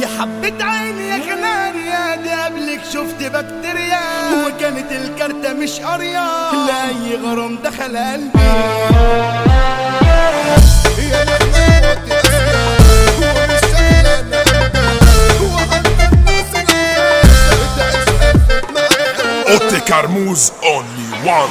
يا حبة عيني يا كناريا دي قبلك شفت بكتيريا وكانت الكارتة مش قرية لأي غرام دخل قلبي يا لما موت أسياد ومش شغلانة أبدا وحتى الناس اللي تعيش ألفت معاك اوتي كرموز اونلي وان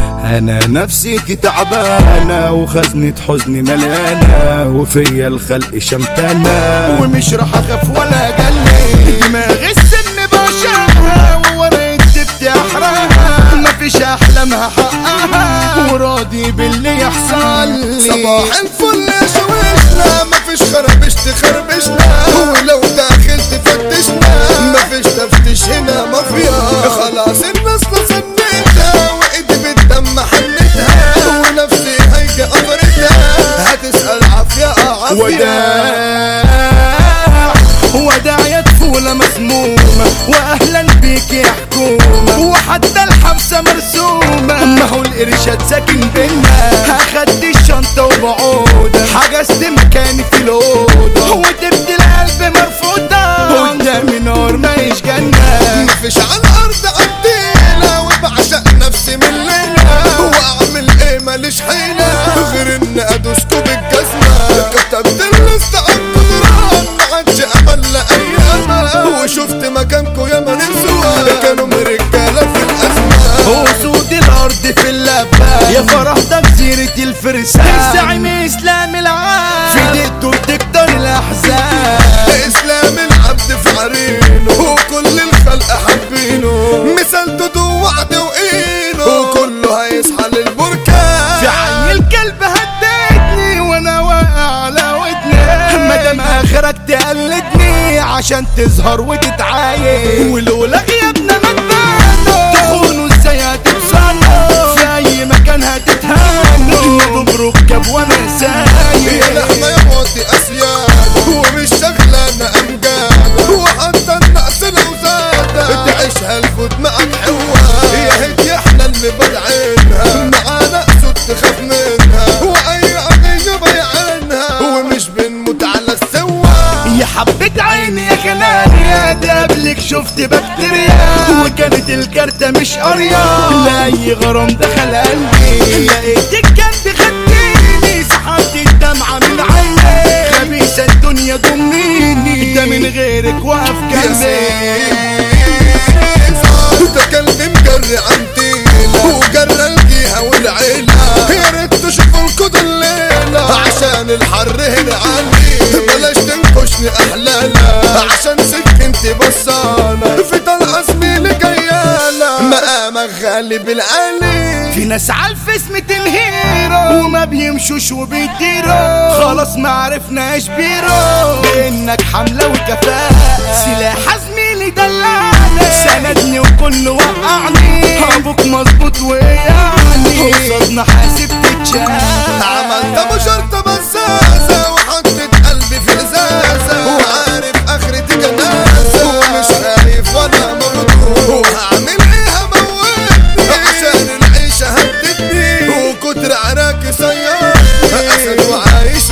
انا نفسيتي تعبانة وخزنة حزني مليانة وفيا الخلق شمتانة ومش راح اخاف ولا اجلي دماغي السم بشعها وورا الدبت احرقها مفيش احلامها حقها وراضي باللي يحصل لي صباح الفل يا شوشنا مفيش خربش تخربشنا ولو داخل تفتشنا مفيش تفتش هنا مافيا خلاص الناس لصنتها وايدي بالدم حنتها ونفسي هيجي قبرتها هتسأل عافية اه عافية وداع وداع يا طفولة مسمومة وأهلا بيك يا حكومة وحتى الحبسة مرسومة ما هو الإرشاد ساكن بينا أخدت الشنطة وبعودة حجزت مكاني في الأوضة وتبت القلب مرفوضة قدامي نار مايش جنة مفيش على الارض عدينا وبعشق نفسي من الليلة واعمل ايه ماليش حيلة غير ان ادوسكوا بالجزمة كتبت الليست على القدران ما عادش امل لاي امل وشفت مكانكوا يا من السوا كانوا من رجالة في الازمة وسود الارض في اللبة يا فرح ده جزيرة الفرسان الزعيم اسلام العام في ديته بتكتر الاحزان اسلام العبد في عرينه وكل الخلق حابينه مثال دودو وعد واينه وكله هيصحى للبركان في عين الكلب هديتني وانا واقع على ودني مادام اخرك تقلدني عشان تظهر وتتعاين ولولا غيابنا ما تبانوا تخونوا ازاي هتتصنوا في اي مكان هتتهانوا مبروك جاب وانا يا سايق لحمة يا موتي أسياد ومش شغلانة أمجاد وحتى الناس لو زادت تعيشها الفوت معك حواد يا هدية احنا اللي بدعينها معانا أسود تخاف منها وأي قضية بيعينها ومش بنموت على السوا يا حبة عيني يا كناريا ده قبلك شفت بكتيريا وكانت الكارتة مش قرية لأي غرام دخل قلبي لقيتك جنبي خدتيني سحبت الدمعة من عيني خبيثة الدنيا ضميني ده من غيرك واقف يا جنبي سيف ده كلب مجري عن تيلة وجرى الجيهة والعيلة يا ريت تشوفوا الكود الليلة عشان الحر هنا عالي بلاش تنكشني أحلالة عشان سكنتي بصالة في طلقة زميلي جيالة مقامك غالي بالعالي في ناس عالفيس متنهيرو وما بيمشوش وبيطيروا خلاص ما عرفناش بيرو بانك حملة وكفاءة سلاح زميلي دلعني سندني وكل وقعني ابوك مظبوط ويعني قصادنا حاسب تتشاف عملت ابو شرطة بزازة وحطيت قلبي في ازازة وعارف اخرتي جنازة ومش خايف ولا مغضوب وهعمل ايه هموتني عشان العيشة هدتني وكتر عراكي صيادني اسد وعايش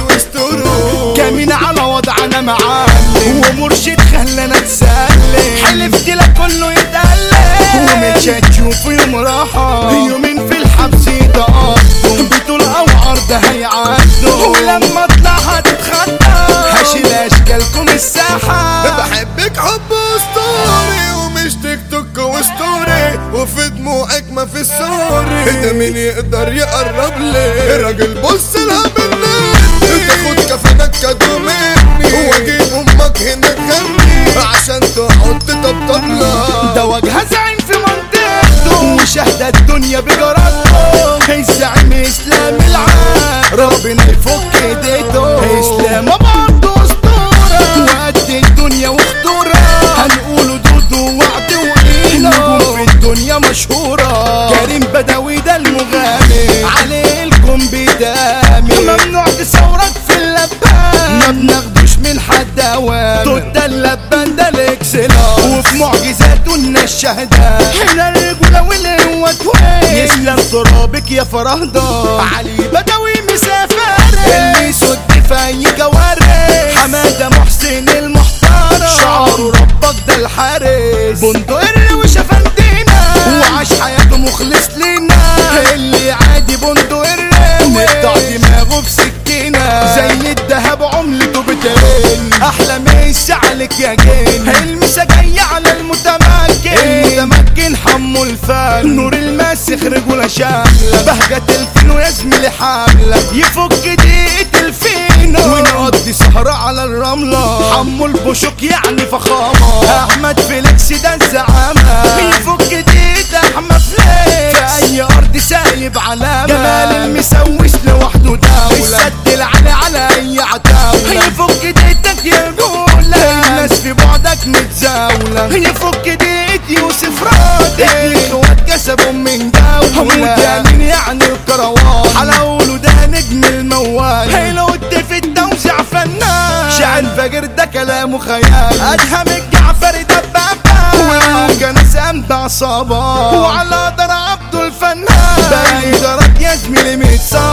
وسط كمين على وضعنا معلم ومرشد خلانا نتسلم حلفت لك كله يتألم ومش هتشوف يوم راحة يومين في الحبس يتقضوا بطول او عرض هيعدوا ولما اطلع هتتخطى هشيل اشكالكم الساحة بحبك حب اسطوري ومش تيك توك واسطوري وفي دموعك ما في السوري ده مين يقدر يقرب لي راجل بص لها بالنادي تاخد كفنك كادو مني واجيب امك هنا تغني عشان تقعد تطبطب لها ده وجه زعيم في منطقته وشهد الدنيا بجرأته الزعيم اسلام العام ربنا يفك ايديته اسلام برضه اسطوره وقد الدنيا وخطوره هنقوله دودو وعد وقيله نجوم في الدنيا مشهوره كريم بدوي ده المغامر عليه الكم بدامي ممنوع تصورك في اللبان ما بناخدوش من حد اوامر توت اللبان ده الاكسلا وفي معجزاته لنا الشهداء هنا الرجولة والقوة توين يسلم ترابك يا فرهدة علي بدوي مسافر اللي يسد في اي جوارح حمادة محسن المحترم يا جن المسا جاي على المتمكن المتمكن حمو الفن نور الماسخ رجولة شاملة بهجة الفينو يا زميلي حاملة يفك دقيقة الفينو ونقضي سهرة على الرملة حمو البشوك يعني فخامة احمد فيليكس ده الزعامة يفك دقيقة احمد فليكس في اي ارض سايب علامة جمال المسوس لوحده دولة السد العلي على اي عتاولة يفك دقيقتك يا جولة الناس في بعدك متزاولة يفك دقيقة يوسف رادي اخوات كسبوا من جولة هموت يا مين يعني الكروان حلاوله ده نجم الموال هيلوت في التوزيع فنان شعر فجر ده كلامه خيال ادهم الجعفري دبابة والموجة ناس امتع صباح وعلى در عبده الفنان بني درك يا زميلي متصاب